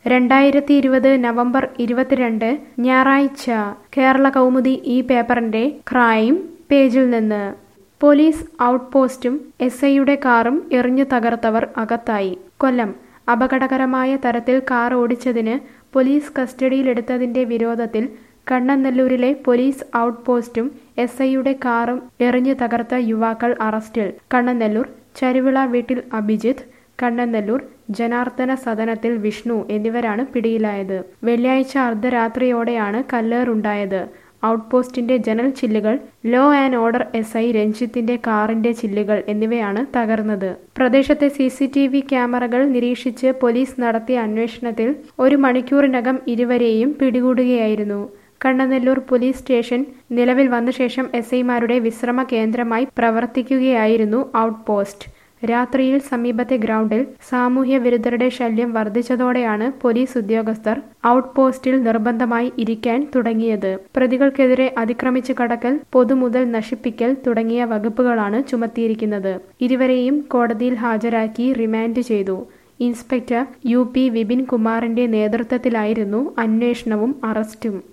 രണ്ടായിരത്തി ഇരുപത് നവംബർ ഇരുപത്തിരണ്ട് ഞായറാഴ്ച കേരള കൗമുദി ഈ പേപ്പറിന്റെ ക്രൈം പേജിൽ നിന്ന് പോലീസ് ഔട്ട് പോസ്റ്റും എസ് ഐയുടെ കാറും എറിഞ്ഞു തകർത്തവർ അകത്തായി കൊല്ലം അപകടകരമായ തരത്തിൽ കാർ ഓടിച്ചതിന് പോലീസ് കസ്റ്റഡിയിലെടുത്തതിന്റെ വിരോധത്തിൽ കണ്ണനല്ലൂരിലെ പോലീസ് ഔട്ട് പോസ്റ്റും എസ് ഐയുടെ കാറും എറിഞ്ഞു തകർത്ത യുവാക്കൾ അറസ്റ്റിൽ കണ്ണനല്ലൂർ ചരുവിള വീട്ടിൽ അഭിജിത്ത് കണ്ണനല്ലൂർ ജനാർദ്ദന സദനത്തിൽ വിഷ്ണു എന്നിവരാണ് പിടിയിലായത് വെള്ളിയാഴ്ച അർദ്ധരാത്രിയോടെയാണ് കല്ലേറുണ്ടായത് ഔട്ട് പോസ്റ്റിന്റെ ജനൽ ചില്ലുകൾ law and order S I രഞ്ജിത്തിന്റെ കാറിന്റെ ചില്ലുകൾ എന്നിവയാണ് തകർന്നത് പ്രദേശത്തെ സി സി ടി വി ക്യാമറകൾ നിരീക്ഷിച്ച് പോലീസ് നടത്തിയ അന്വേഷണത്തിൽ ഒരു മണിക്കൂറിനകം ഇരുവരെയും പിടികൂടുകയായിരുന്നു കണ്ണനെല്ലൂർ പോലീസ് സ്റ്റേഷൻ നിലവിൽ വന്ന ശേഷം എസ് ഐമാരുടെ വിശ്രമ കേന്ദ്രമായി പ്രവർത്തിക്കുകയായിരുന്നു ഔട്ട് പോസ്റ്റ് രാത്രിയിൽ സമീപത്തെ ഗ്രൗണ്ടിൽ സാമൂഹ്യ വിരുദ്ധരുടെ ശല്യം വർദ്ധിച്ചതോടെയാണ് പോലീസ് ഉദ്യോഗസ്ഥർ ഔട്ട് പോസ്റ്റിൽ നിർബന്ധമായി ഇരിക്കാൻ തുടങ്ങിയത് പ്രതികൾക്കെതിരെ അതിക്രമിച്ചു കടക്കൽ പൊതുമുതൽ നശിപ്പിക്കൽ തുടങ്ങിയ വകുപ്പുകളാണ് ചുമത്തിയിരിക്കുന്നത് ഇരുവരെയും കോടതിയിൽ ഹാജരാക്കി റിമാൻഡ് ചെയ്തു ഇൻസ്പെക്ടർ യു പി വിപിൻ കുമാറിന്റെ നേതൃത്വത്തിലായിരുന്നു അന്വേഷണവും അറസ്റ്റും